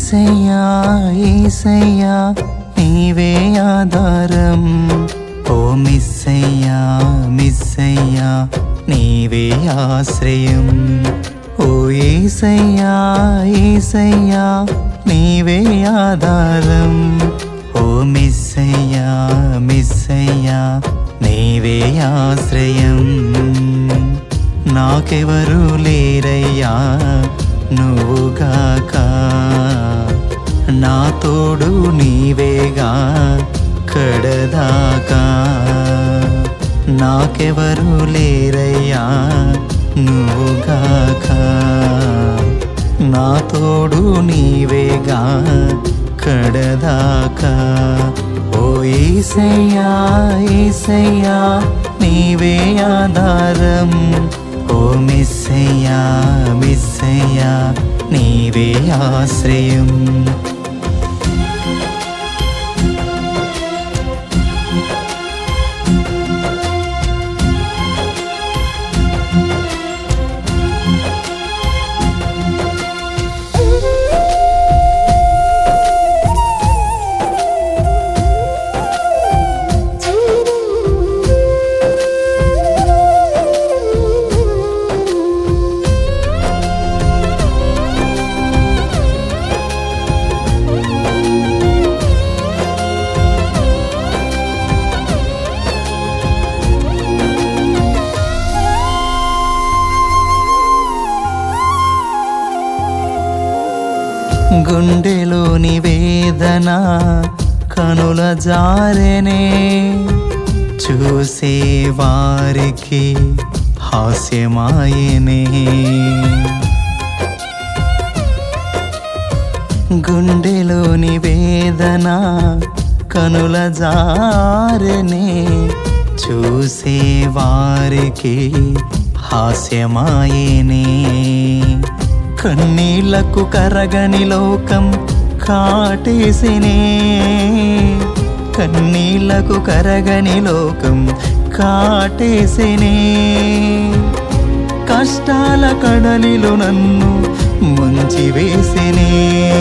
ఏసయ్యా ఏసయ్యా నీవే ఆధారం ఓ మిస్సయ్యా మిస్సయ్యా నీవే ఆశ్రయం ఓ ఏసయ్యా ఏసయ్యా నీవే ఆధారం ఓ మిస్సయ్యా మిస్సయ్యా నీవే ఆశ్రయం నాకెవరు లేరయ్యా నువ్వుగాక నా తోడు నీవేగా కడదాకా నాకెవరు లేరయ్యా నువ్వుగాక నా తోడు నీవేగా కడదాకా ఓ ఏసయ్యా ఏసయ్యా నీవే ఆధారం ఓ మిస్సయ్యా మిస్సయ్యా నీవే ఆశ్రయం గుండెలోని వేదన కనుల జారెనే చూసే వారికి హాస్యమాయనే గుండెలోని వేదన కనుల జారెనే చూసే వారికి హాస్యమాయనే కన్నీళ్లకు కరగని లోకం కాటేసినే కన్నీళ్లకు కరగని లోకం కాటేసినే కష్టాల కడలిలో నన్ను ముంచి వేసినే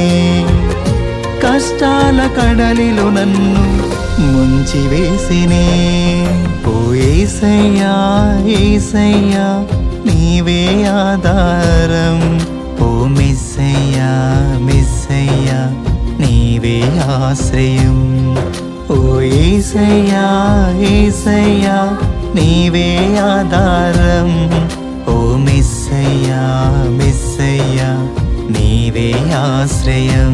కష్టాల కడలిలో నన్ను ముంచి వేసినే ఓ ఏసయ్యా ఏసయ్యా నీవే ఆధారం ఓ మిస్సయ్యా మిస్సయ్యా నీవే ఆశ్రయం ఓ ఏసయ్యా ఏసయ్యా నీవే ఆధారం ఓ మిస్సయ్యా మిస్సయ్యా నీవే ఆశ్రయం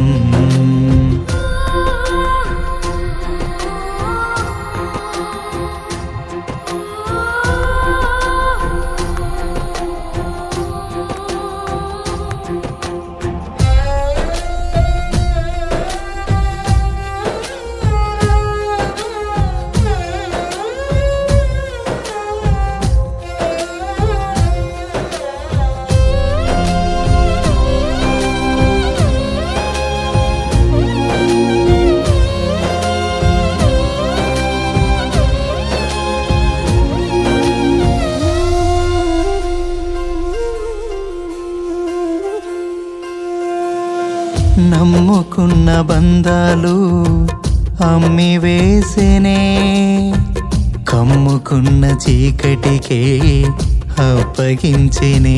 నమ్ముకున్న బంధాలు అమ్మి వేసేనే కమ్ముకున్న చీకటికే అప్పగించినే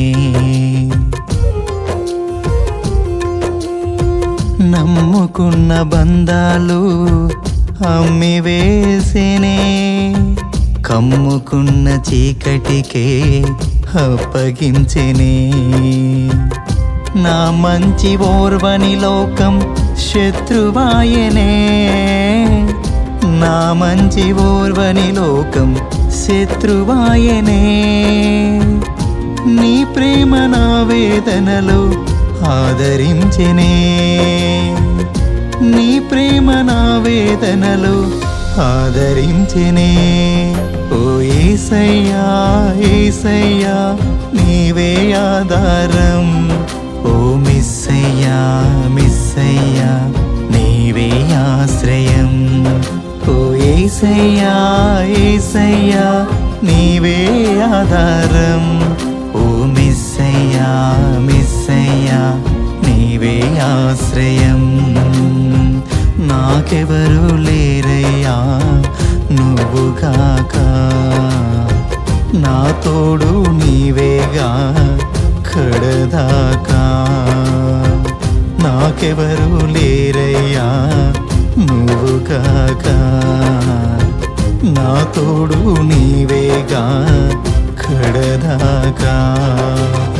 నమ్ముకున్న బంధాలు అమ్మి వేసేనే కమ్ముకున్న చీకటికే అప్పగించినే నా మంచి ఓర్వని లోకం శత్రువాయనే నా మంచి ఓర్వని లోకం శత్రువాయనే నీ ప్రేమ నా వేదనలో ఆదరించనే నీ ప్రేమ నా వేదనలో ఆదరించనే ఓ ఏసయ్యా ఏసయ్యా నీవే ఆధారం ఓ మిస్సయ్యా మిస్సయ్యా నీవే ఆశ్రయం ఓ ఏసయ్యా ఏసయ్యా నీవే ఆధారం ఓ మిస్సయ్యా మిస్సయ్యా నీవే నీవే ఆశ్రయం నాకెవరు లేరయ్యా నువ్వుగాక నా తోడు నీవేగా కడదాకా నాకెవరు లేరయ్యా నువ్వుగాక నా తోడు నీవేగా కడదాకా